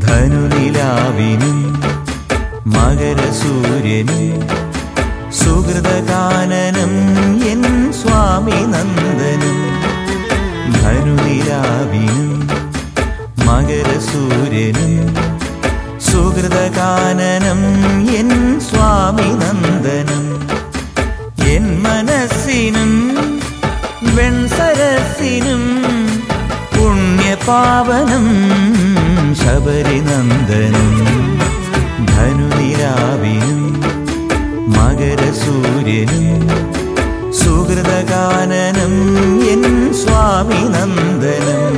ധനുനിലാവിനും മകരസൂര്യനും സുഹൃതകാനനം എൻ സ്വാമി നന്ദനും ധനുനിലാവിനും മകരസൂര്യനും സുഹൃതകാനനം എൻ സ്വാമി നന്ദനം എൻ മനസ്സിനും വെൺസരസിനും പുണ്യപാവനം ശബരിനന്ദനം ധനുനിലാവിനും മകരസൂര്യനും സുഹൃതകാനനം എൻ സ്വാമി നന്ദനം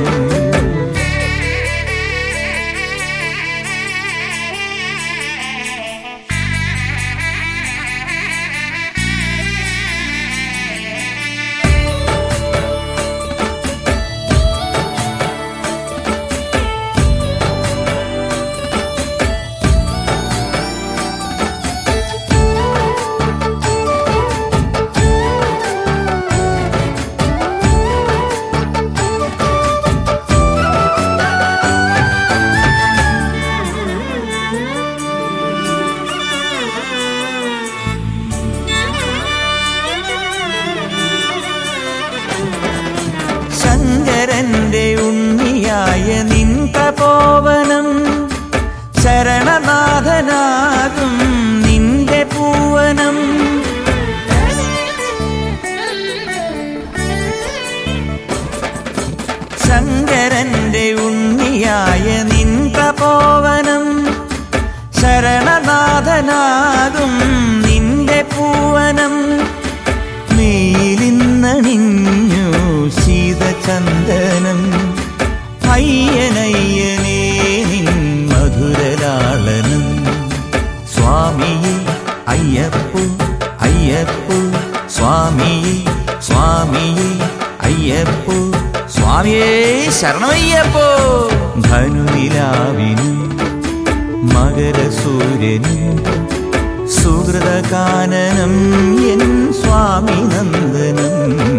ശങ്കരന്റെ ഉണ്ണിയായ നിൻ തപോവനം ശരണനാഥനാകും നിന്റെ പൂവനം ശങ്കരന്റെ ഉണ്ണിയായ നിൻ തപോവനം ശരണനാഥനാകും നിന്റെ പൂവനം നീലിന്നണിഞ്ഞു ശീതചന്ദനം അയ്യനയ്യനേ നിൻ മധുരലാളനം സ്വാമിയെ അയ്യപ്പു അയ്യപ്പു സ്വാമിയെ സ്വാമിയെ അയ്യപ്പു സ്വാമിയേ ശരണമയ്യപ്പോ ധനുനിലാവിനും മകരസൂര്യനും സുഹൃതകാനനം എൻ സ്വാമി നന്ദനം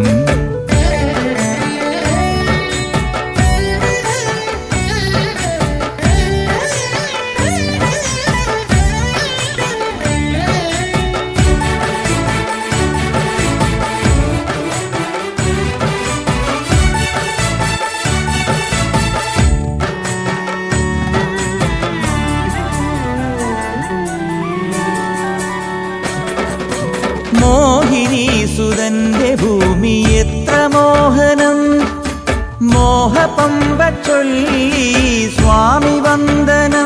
മോഹിനി സുതന്റെ ഭൂമി എത്ര മോഹനം മോഹപമ്പ ചൊല്ലി സ്വാമി വന്ദനം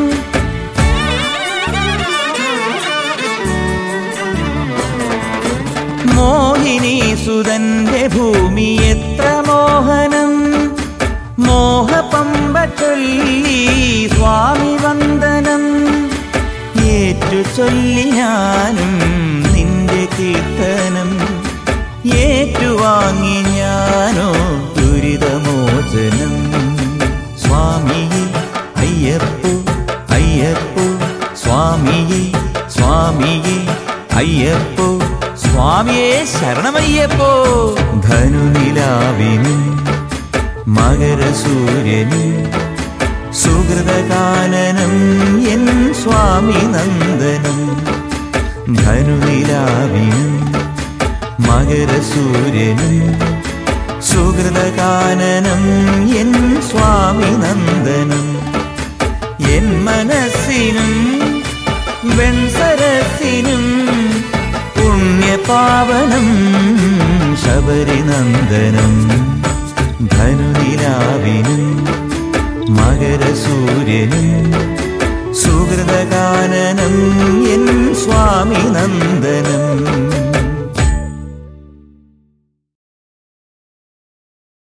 മോഹിനി സുതന്റെ ഭൂമി എത്ര മോഹനം മോഹപമ്പ ചൊല്ലി സ്വാമി വന്ദനം ഏറ്റു ചൊല്ലി ഞാനും നിന്റെ കീർത്തനം ഏറ്റുവാങ്ങി ഞാനോ ദുരിതമോചനം സ്വാമിയെ അയ്യപ്പു അയ്യപ്പു സ്വാമിയെ സ്വാമിയെ അയ്യപ്പോ സ്വാമിയെ ശരണമയ്യപ്പോ ധനുനിലാവിനും മകരസൂര്യനും സുഹൃതകാനനം എൻ സ്വാമി നന്ദനം ധനുനിലാവിനും മകരസൂര്യനും സുഹൃതകാനനം എൻ സ്വാമി നന്ദനം എൻ മനസ്സിനും വെൺസരസിനും പുണ്യപാവനം ശബരിനന്ദനം ധനുനിലാവിനും മകരസൂര്യനും സുഹൃതകാനനം എൻ സ്വാമി നന്ദനം